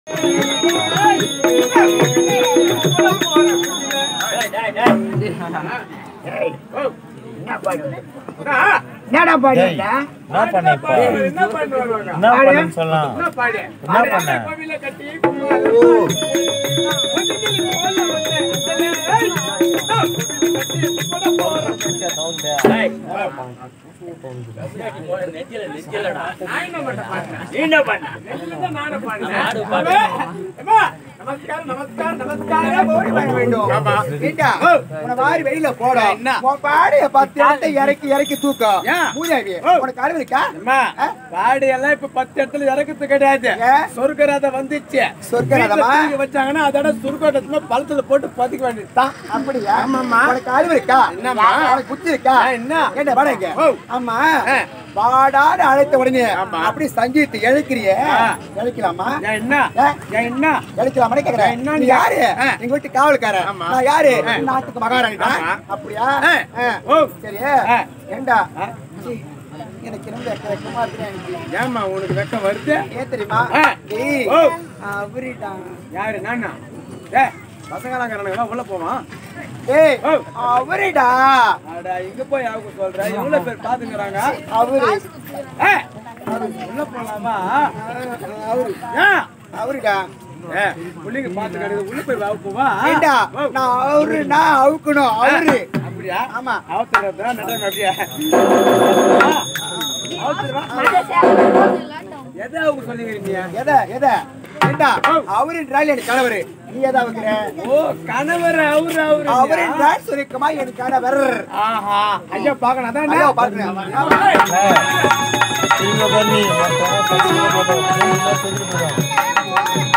என்னடா டேய், பாடிட்ட என்ன பண்ண இப்ப என்ன பண்ணுவாங்க என்ன பண்ணேன்னு சொல்லலாம் என்ன பாடு என்ன பண்ண கோவில கட்டி நமஸ்காரம் நமஸ்காரம் நமஸ்காரம் ஓடி வர வேண்டும் ஏண்டா, உன்னை வாரி வெளியில போடும் உன் பாடைய பத்து இடத்தை இறக்கி இறக்கி தூக்கம் ஏன்? மூதாவி உனக்கு அறிவு இருக்கா அம்மா, பாடி எல்லாம் இப்ப பத்து இடத்துல இறக்குறது கிடையாது ஏன்? சொர்க்கராத வந்துச்சு சொர்க்கரதமா? வீட்டுல தூக்கி வச்சாங்கன்னா அதோட சுருக்கோட்டத்துல பழத்துல போட்டு பதிக்க வேண்டியதுதான் அப்படியா ஆமாம்மா. உனக்கு அறிவு இருக்கா என்னம்மா? உனக்கு புத்தி இருக்கா ஏன், என்ன? ஏண்டா வாடகை ஓ. ஆமா ஆ. பாடான்னு அழைத்த உடனே ஆமா. அப்படி சங்கீத்து எழுக்கிறியே ஆ. எழுக்கலாமா ஏன் என்ன ஏ? ஏன் என்ன எழுக்கலாமான்னு கேக்குறேன் என்ன நீ நீ? யாரு ஆ. எங்க வீட்டு காவலுக்காரன் ஆமா. நான் யாரு ஆ. நாட்டுக்கு மகாராணிடா ஆமா. அப்படியா ஆ. ஆ. ஓ சரி ஆ. ஏண்டா ஆ. சீ, எனக்கு ரொம்ப வெக்க வெக்கமா இருக்கு எனக்கு. ஏம்மா உனக்கு வெக்கம் வருது ஏன் தெரியுமா ஆ. டேய் ஓ அவரிடா யாரு நானா ஏ பசங்களாங்கிறானுங்களா உள்ள போவான் டேய் ஓ. அவரிடா அடா இங்க போய் அவங்க சொல்ற எவ்வளவு பேர் பாத்துக்கிறாங்க அவரு ஏ உள்ள போலாமா அவரு ஏன் அவருடா ஏ புள்ளிங்க பாத்து கிடையாது உள்ள போய் வாவு போவா ஏண்டா ஓ. நான் அவரு நான் அவுக்கணும் அவரு அப்படியா ஆமா. அவசரத்தான் நடம் அப்படியா அவசரமா எதை அவங்க சொல்லிக்கிறீங்க எதை எதை ஏண்டா அவருன்றால் எனக்கு கணவர் நீ எதை அவுக்குற ஓ கணவர் அவரு அவரு அவருன்றால் சுருக்கமா எனக்கு கணவர் ஆஹா ஐயா பாக்கணும் அதான் ஐயோ பாக்குறேன் திரும்ப பண்ணி மொத்தமா பசங்க போட்டோம் திரும்ப செஞ்சு போடுவோம்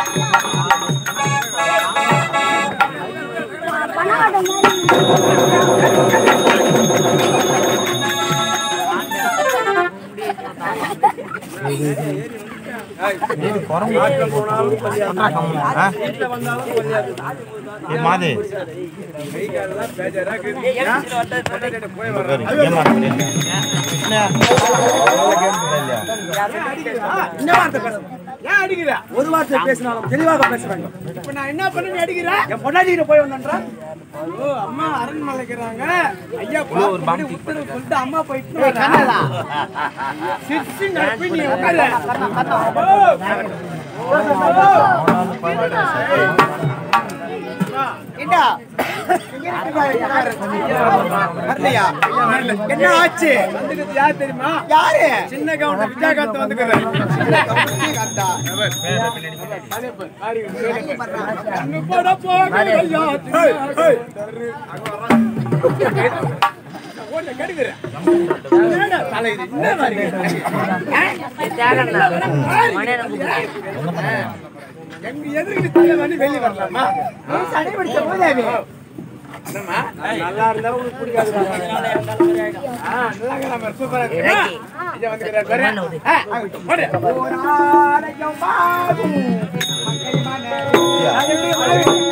இது குரங்கு ஆ? ஏ மாதே கை காலெல்லாம் பேஜரா இருக்குது. போய் வர்றேன் ஏமா கிருஷ்ணா இல்லையா என்ன வார்த்தை பேச ஏன் அடிக்கிற ஒரு வார்த்தை பேசினாலும் தெளிவாக பேச வேண்டும் இப்ப நான் என்ன பண்ணி அடிக்கிறேன் என் பொண்டாட்டிகிட்ட போய் வந்தேன்றா ஓ அம்மா அரண்மலைக்கிறாங்க ஐயா பாப்பா உத்தரவு சொல்லிட்டு அம்மா போயிட்டு வராங்க. சிரிச்சு நப்பி நீ உட்காரு. ஓ, ஏண்டா வரலையா என்ன ஆச்சு வந்துக்கிறது யார் தெரியுமா யாரு சின்ன கவுண்டர் விஜயகாந்த் வந்துக்கிறார் விஜயகாந்தா. கண்ணு போட போக ஐயா தரு. அங்க வர்றான். ஓட்ட கெடுக்கிறேன். என்னடா தலையில என்ன மாதிரி எங்க எதிர்க்கு தலை வந்து வெளிய வரலாமா நீ சண்டை பிடிச்ச மூதாவி. என்னம்மா? நல்லா இருந்தா உங்களுக்கு பிடிக்காது ஆ, நல்லா இருக்கிறான் பாரு, சூப்பரா இருக்குமா? ஐயா வந்துக்கிறார் பாரு. ஆ, ஆகட்டும், போடு. ஒரு ஆலயம் பாடும் மங்கை மலர்.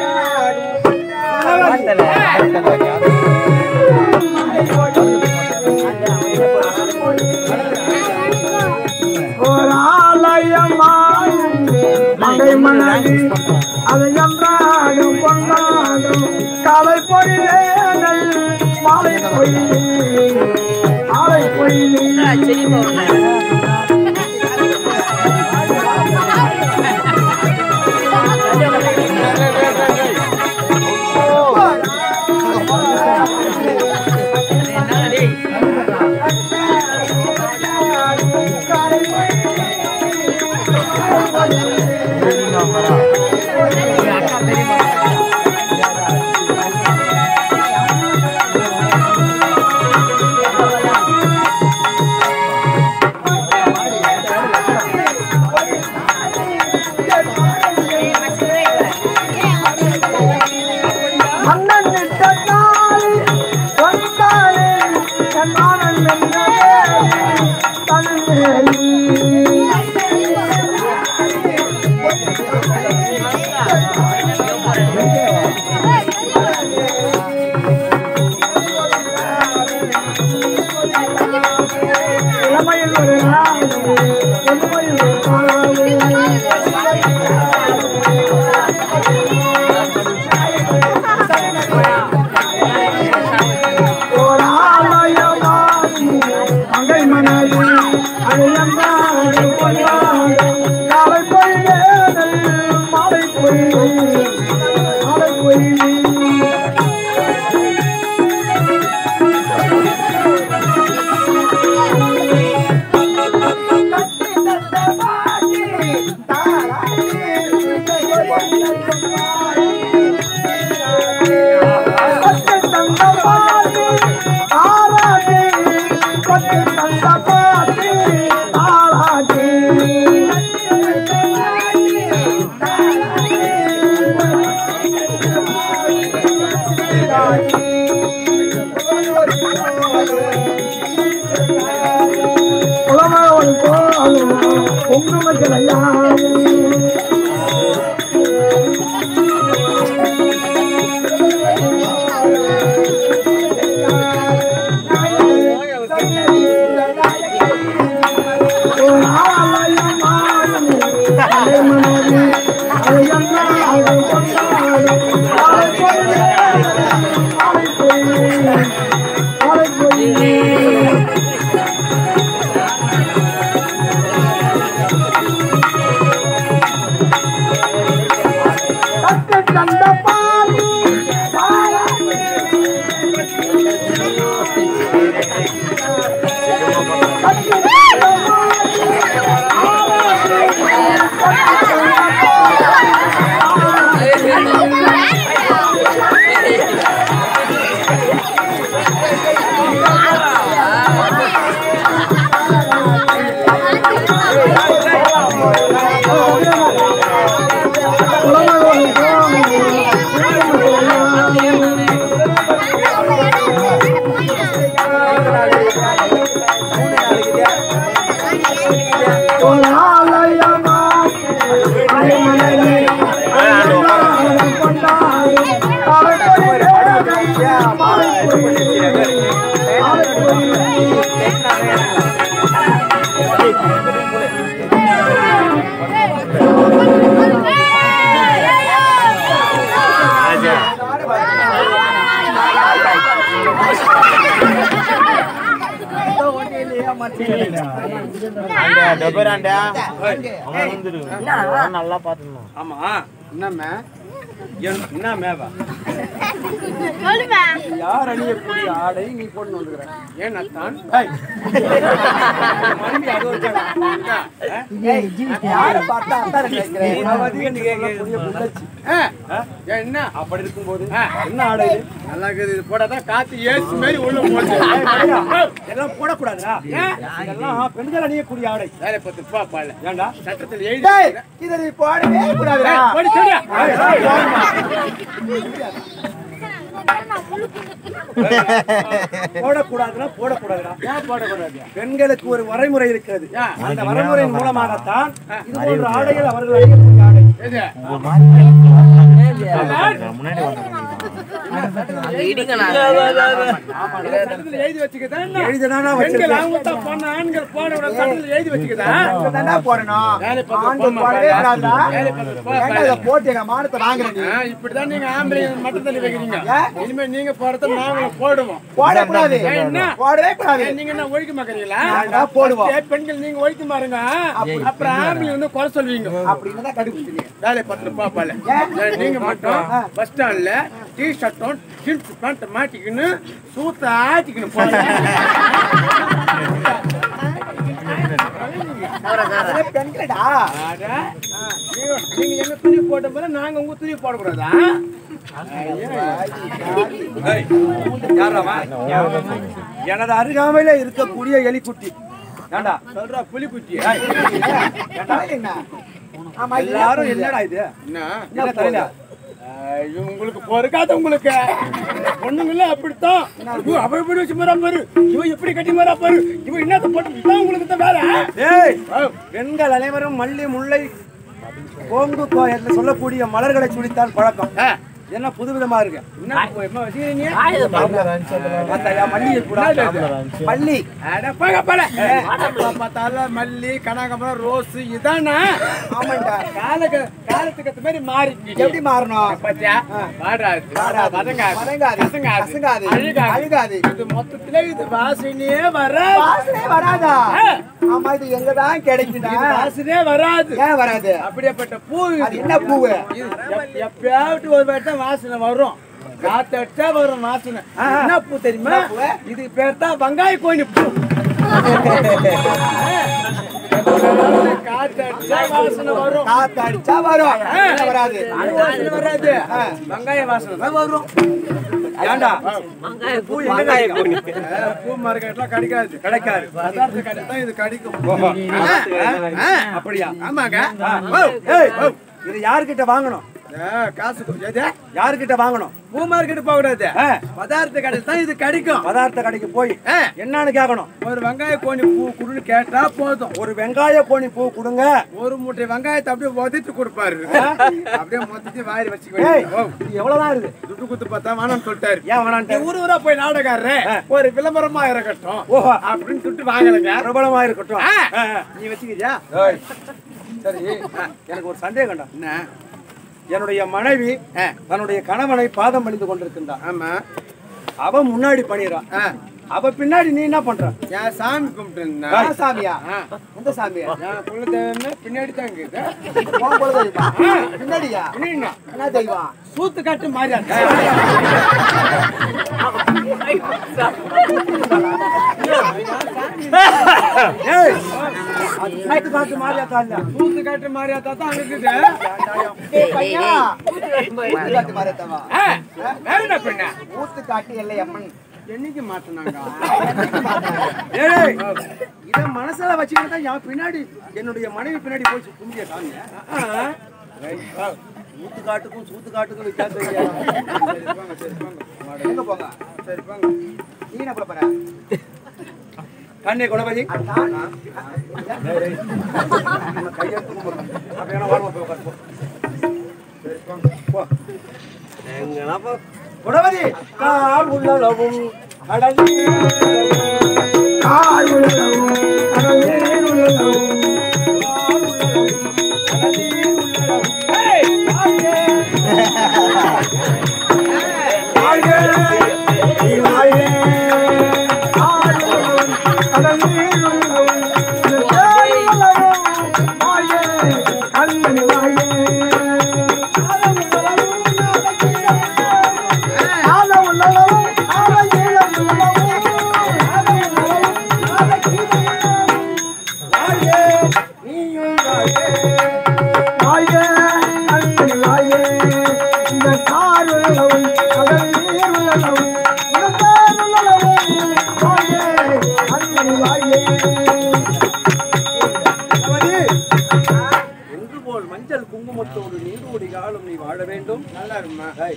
ஒரு ஆலயம் மங்கை மலர் அதை என்றாடும் கொண்டாடும் காலை பொழிலேனல் மாலை பொழிலே மாலை பொழிலே மன்னன் விட்ட நாளை வந்தாலே கண்ணானன் வென்றதே தனி இளமையில் ஒரு நாள், பொன்மையில் ஒரு காலம். நல்லா பாத்துக்கணும் ஆமா என்னம்மா என்- என்ன மேவா சொல்லுமா யார் அணியக்கூடிய ஆடை நீ போட்டு வந்துக்கிற ஏன் நத்தான் மனைவி அது ஒரு கடை. என்ன? ஆ? யாரை பார்த்தா அதான் நினைக்கிறேன் அவதிகன்னு சொல்லக்கூடிய புள்ளச்சி. ஆ? ஆ? ஏன் என்ன அப்படி இருக்கும்போது என்ன ஆடை இது? நல்லா இருக்குது இது போட்டாதான் காத்து ஏசு மாதிரி உள்ள போகுது எல்லாம் போடக்கூடாதுடா ஏன் இதெல்லாம் பெண்கள் அணியக்கூடிய ஆடை வேலை பத்து ரூபா பாடல ஏண்டா சட்டத்தில் எழுதி டேய், இதை நீ போடவே கூடாதுடா ஏய், போடி சொல்லியா? போடக்கூடாதுன்னா போடக்கூடாதுடா ஏன் போடக்கூடாது பெண்களுக்கு ஒரு வரைமுறை இருக்கிறது அந்த வரைமுறையின் மூலமாகத்தான் இது போன்ற ஆடைகள் அவர்கள் அணியக்கூடிய ஆடை முன்னாடி வந்தாங்க எழுதி வச்சுக்கதான் பெண்கள் அவங்க தான் பண்ண ஆண்கள் போட சட்டத்தில் எழுதி வச்சுக்கதான் தானே போடணும் வேலை பார்த்து ஆண்கள் போம்மா. போடவே கூடாதுடா வேலை பார்த்து போ, ஏன்டா இதை போட்டு எங்க மானத்தை வாங்குற நீ ஆ, இப்படிதான் நீங்க ஆம்பளை மட்டும் தள்ளி வைக்கிறீங்க ஏன்? இனிமே நீங்க போறத நாங்களும் போடுவோம் போடக்கூடாது ஏன் என்ன? போடவே கூடாது ஏன் நீங்க என்ன ஒழிக்க மாட்டீங்களா நாங்க போடுவோம். ஏன் பெண்கள் நீங்க ஒழிக்க மாறுங்க அப்புறம் ஆம்பளை வந்து குறை சொல்வீங்க அப்படின்னு தான் கண்டுபிடிச்சிருக்கீங்க வேலை பத்து ரூபாய் பால ஏன்? நீங்க மட்டும் பஸ் ஸ்டாண்ட்ல டி ஷர்ட்டும் ஜீன்ஸ் பேண்ட் மாட்டிக்கின்னு சூத்த ஆட்டிக்கணும் போல அதெல்லாம் பெண்களடா அட, நீங்க நீங்க எங்க துணி போட்ட போல நாங்க உங்க துணி போடக்கூடாதா எனது அருகாமையில இருக்கக்கூடிய எலிக்குட்டி ஏண்டா சொல்றா புலிக்குட்டி ஏன்டா என்ன ஆமா இது எல்லாரும் என்னடா இது என்ன தெரியல உங்களுக்கு பொறுக்காத உங்களுக்கு பொண்ணுங்கள அப்படித்தான் ஐயோ, அவ எப்படி வச்சு மரா பாரு இவன் எப்படி கட்டி மரா பாரு இவன் என்னத்த போட்டு இதான் உங்களுக்கு தான் வேலை ஏய் பெண்கள் அனைவரும் மல்லி முல்லை கோங்கு கோ என்று சொல்லக்கூடிய மலர்களை சுடித்தால் பழக்கம் என்ன புதுவிதமா இருக்கு என்ன என்ன வச்சுக்கிறீங்க பார்த்தாயா, மல்லிகை கூட மல்லி அட போங்க போல எப்ப பார்த்தாலும் மல்லி கனகாம்பரம் ரோஸ் இதானா ஆமாண்டா காலக்கு காலத்துக்கு ஏத்த மாதிரி மாறி எப்படி மாறணும் பாத்தியா வாடாது வாடாது. வதங்காது வதங்காது. கசங்காது கசங்காது. அழுகாது அழுகாது. இது மொத்தத்துல இது வாசனையே வர வாசனை வராதா ஆமா இது எங்கதான் கிடைக்குதா வாசனையே வராது ஏன் வராது அப்படியாப்பட்ட பூ அது என்ன பூவு இது எப்- எப்பயாவது ஒரு வாட்டி தான் வாசனை வரும் காத்தடிச்சா வரும் வாசனை என்ன பூ தெரியுமா என்ன பூ? இது பேர் தான் வெங்காய கோணி பூ காத்தடிச்சா வாசனை வரும் காத்து அடிச்சா வரும் ஏன் வராது அது வாசனை வராது வெங்காய வாசனை தான் வரும் ஏண்டா பூ எங்க கிடைக்கும்? அஹ், பூ மார்க்கெட்லாம் கிடைக்காது கிடைக்காது பதார்த்த கடை தான் இது கிடைக்கும் ஆ, ஆ, அப்படியா ஆமாங்க ஓ, ஏய், ஓ, இது யார்கிட்ட வாங்கணும் ஆ, காசு கொடு. எது? யாருக்கிட்ட வாங்கணும் பூ மார்க்கெட் போக கூடாது ஆ, பதார்த்த கடையில் தான் இது கிடைக்கும் பதார்த்த கடைக்கு போய் ஆ, என்னன்னு கேட்கணும் ஒரு வெங்காய கோணி பூ குடுன்னு கேட்டா போதும் ஒரு வெங்காய கோணி பூ கொடுங்க ஒரு மூட்டை வெங்காயத்தை அப்படியே உதச்சு கொடுப்பாரு அப்படியே மொத்தத்தையும் வாரி வச்சுக்க ஏய் வேண்டியது. ஓ, இது எவ்வளவுதான் இருக்கு துட்டு குத்து பார்த்தா வேணாம்னு சொல்லிட்டாரு ஏன் வேணான்ட்டு ஊர் ஊரா போய் நாடகாரரு ஒரு விளம்பரமா இருக்கட்டும் ஓஹோ அப்படின்னு சொல்லிட்டு வாங்கலைங்க பிரபலமா இருக்கட்டும் ஆ. ஆ, ஆ. நீ வச்சுக்கிறியா ஏய், சரி எனக்கு ஒரு சந்தேகம்டா என்ன என்னுடைய மனைவி ஆ. தன்னுடைய கணவனை பாதம் பணிந்து கொண்டிருக்கின்றான் ஆமா அவ முன்னாடி பண்ணிடுறான் ஆ, அவ பின்னாடி நீ என்ன பண்ற என் சாமி கும்பிட்டு என்ன சாமியா எந்த சாமியா என் குல தெய்வமே பின்னாடி தான் இருக்குது உன் குல தெய்வமா? பின்னாடியா என்ன என்ன தெய்வம் சூத்து காட்டு மாதிரி ஏய் அது காட்டு காட்டு மாறியாத்தா இல்ல சூத்து காட்டு மாதிரி தான் அங்க இருக்குது ஏய் பையா ஊத்து காட்டு மாரியத்தவா. ஆ, வேற என்ன பண்ண ஊத்து காட்டு எல்லை அம்மன் என்னைக்கு மாட்டினாங்க ஏய் இத மனசுல வச்சுக்கிட்டு தான் என் பின்னாடி என்னுடைய மனைவி பின்னாடி போய் கும்பிய சாமி ஊத்து காட்டுக்கும் சூத்து காட்டுக்கும் வித்தியாசம் இல்லையா? எங்க போங்க சரி போங்க நீ என்ன பண்ண போற கண்ணே குணபதி அதான். கையெழுத்து கும்பிடுறேன். அப்ப ஏன்னா வாருமா போய் உட்காரு, போ. போ. குணபதி கால் உள்ளளவும் கடல் குணபதி என்று போல் மஞ்சள் குங்குமத்தோடு நீடோடி காலம் நீ வாழ வேண்டும் நல்லா இருக்குமா ஏய்,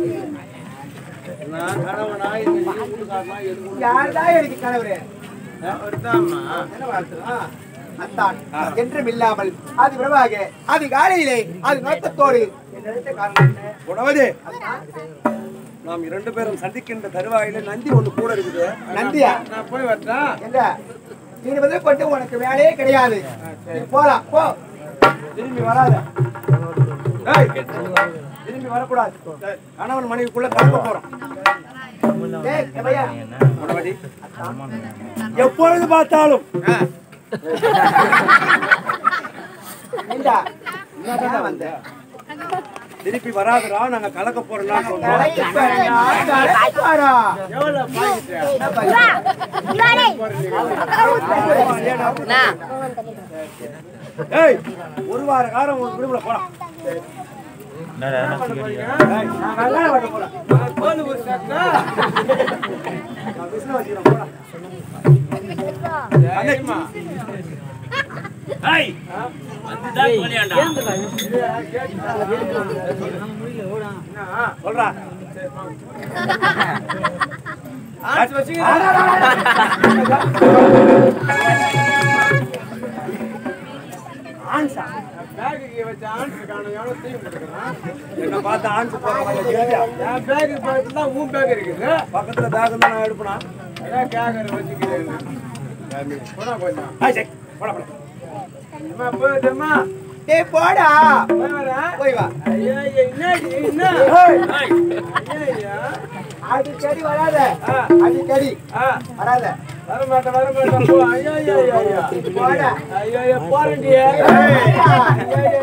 நான் கணவனா இல்லை நீ வீட்டுக்காரனா எது யார்தான் எனக்கு கணவரே அவர்தாம்மா என்ன வாழ்த்துறா? அத்தான் என்றும் இல்லாமல் அது பிரபாக அது காலையிலே அது நோக்கத்தோடு என்னிடத்தை காரணம் என்ன? குணவதி அத்தான், நாம் இரண்டு பேரும் சந்திக்கின்ற தருவாயில நந்தி ஒண்ணு கூட இருக்குது நந்தியா நான் போய் வரட்டா எங்க நீ வந்து கொண்டு உனக்கு வேலையே கிடையாது நீ போலாம் போ திரும்பி வராத ஏய், திரும்பி வரக்கூடாது கணவன் மனைவிக்குள்ள கலக்க போறோம் ஏய், எவையா? குணவதி எப்பொழுது பார்த்தாலும் ஏண்டா, ஏன் வந்த? திருப்பி வராதுடா நாங்க கலக்க போறோம்னா சொல்றோம் கலைப்பாரா, கலைப்பாரா. எவ்வளவு பாக்கிட்டு என்ன பையா? ஏய் ஒரு வார காலம் உன் விடுமுறை போலாம் ஏய், நான் வெங்காயம் வெட்ட போறேன் போது ஒரு சக்கா நான் விசில வச்சுக்கிறேன் போலாம் தைரியமா சொல்றா ஆச்சு வச்சுக்கிறேன் ஆன்சா பேக்குக்கு வச்ச ஆன்ஸ் காணும் எவ்வளவு தீ போட்டுக்கிறான் என்ன பார்த்து ஆன்சு போடுறாங்க என் பேக்கு பக்கத்துல தான் உன் பேக் இருக்குது பக்கத்துல பேக் தான் நான் எடுப்பனா அதான் கேக்கற வச்சுக்கிறேன் போனா கொஞ்சம் ஆய் சரி போடா போடா அம்மா போயிட்டம்மா டேய், போடா போய் வரேன் போய் வா ஐயா என்னடி என்ன ஏய், ஐயா அடிக்கடி வராத அடிக்கடி ஆ வராத வர மாட்டேன் வர மாட்டேன் போ ஐயா ஐயா ஐயா ஐயா போடா ஐயா ஐயா போறேன்டி ஏய்,